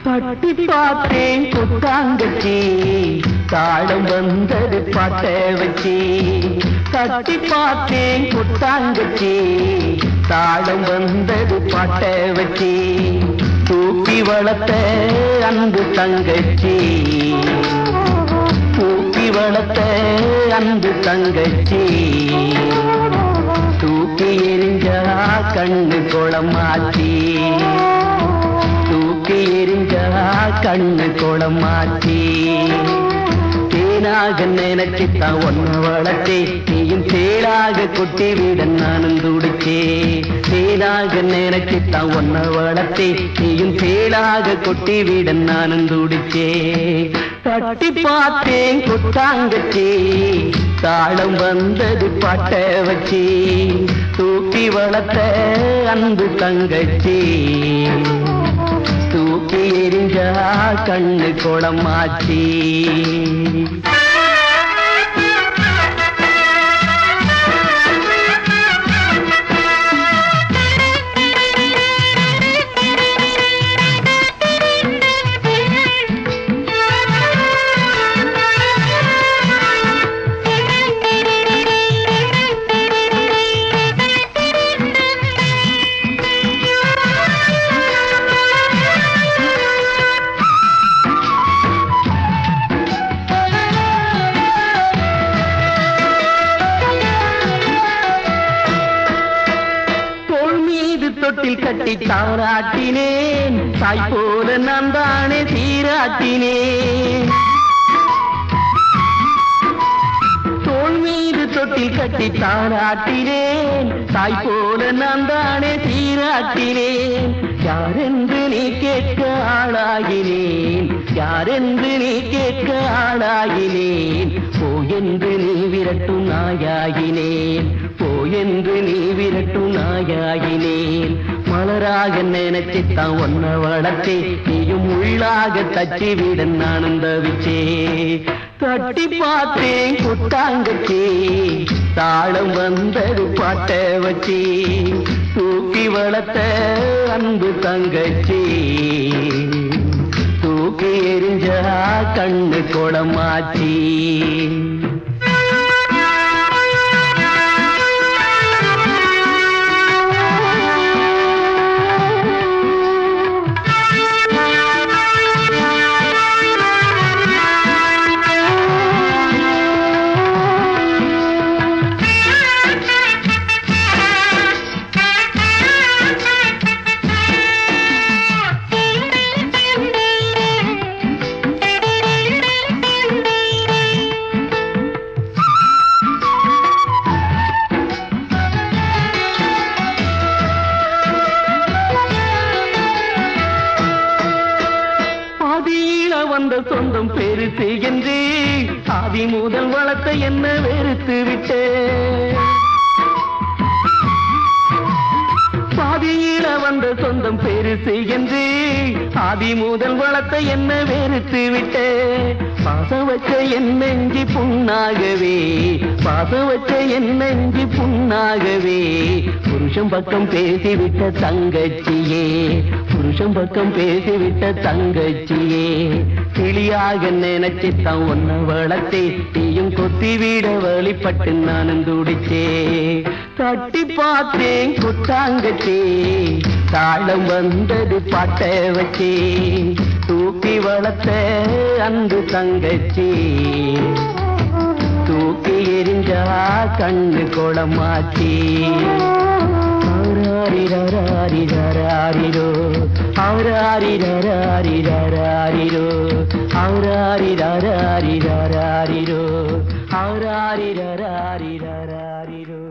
தட்டி பார்த்தேன் கொட்டாங்கச்சி தாளம் வந்தது பாட்ட வச்சி தட்டி பார்த்தேன் கொட்டாங்கச்சி தாளம் வந்தது பாட்ட வச்சி தூக்கி வளர்த்த அன்பு தங்கச்சி தூக்கி வளர்த்த அன்பு தங்கச்சி தூக்கி எரிஞ்சா கண்ணு குளமாச்சி தூக்கி எரிஞ்சா கண்ணு குளமாச்சி தேனாக நினைச்சுத்தான் ஒன்ன வளர்த்தே நீயும் தேளாக கொட்டி விட நானும் துடிச்சே தேனாக நினைச்சுத்தான் ஒன்ன வளர்த்தே நீயும் தேளாக கொட்டி விட நானும் துடிச்சே தட்டி பார்த்தேன் கொட்டாங்கச்சி தாளம் வந்தது பாட்ட வச்சி தூக்கி வளர்த்த அன்பு தங்கச்சி தூக்கி எரிஞ்சா கண்ணு குளமாச்சி தோள் மீது தொட்டில் கட்டி தாராட்டினேன் தாய் போல நான் தானே சீராட்டினேன் தோள் மீது தொட்டில் கட்டி தாராட்டினேன் தாய் போல நான் தானே சீராட்டினேன் யாரென்று நீ கேட்க ஆளாகினேன் யாரென்று நீ கேட்க ஆளாகினேன் போ என்று நீ விரட்டும் நாயாகினேன் போ என்று நீ விரட்டும் நாயாகினேன் மலராக நினைச்சுத்தான் ஒன்ன வளர்த்தே நீயும் உள்ளாக தச்சி விட நானும் தவிச்சே தட்டி பார்த்தேன் குட்டாங்கச்சி தாளம் வந்தது பாட்ட வச்சி தூக்கி வளர்த்த அன்பு தங்கச்சி தூக்கி எரிஞ்சா கண்ணு குளமாச்சி ஆதியில வந்த சொந்தம் பெருசு என்று ஆதி முதல் வளர்த்த என்ன வெறுத்து விட்டு பாதியில வந்த சொந்தம் பெருசு என்று ஆதி முதல் வளர்த்த என்ன வெறுத்து விட்டு பாசம் வச்ச என் நெஞ்சி புண்ணாகவே பாசம் வச்ச என் நெஞ்சி புண்ணாகவே புருஷன் பக்கம் பேசிவிட்ட தங்கச்சியே புருஷன் பக்கம் பேசிவிட்ட தங்கச்சியே கிளியாக நினைச்சுத்தான் ஒன்ன வளர்த்தே நீயும் கொத்தி விட வழிபட்டு நானும் துடிச்சே தட்டி பார்த்தேன் குத்தாங்கச்சி தாளம் வந்தது பாட்ட வச்சி தூக்கி வளர்த்த அன்பு தங்கச்சி தூக்கி எரிஞ்சா கண்ணு குளமாச்சி ஆராரிரராரிரராரிரோ ஆராரிரராரிரராரிரோ ஆராரிரராரிரராரிரோ ஆராரிரராரிரராரிரோ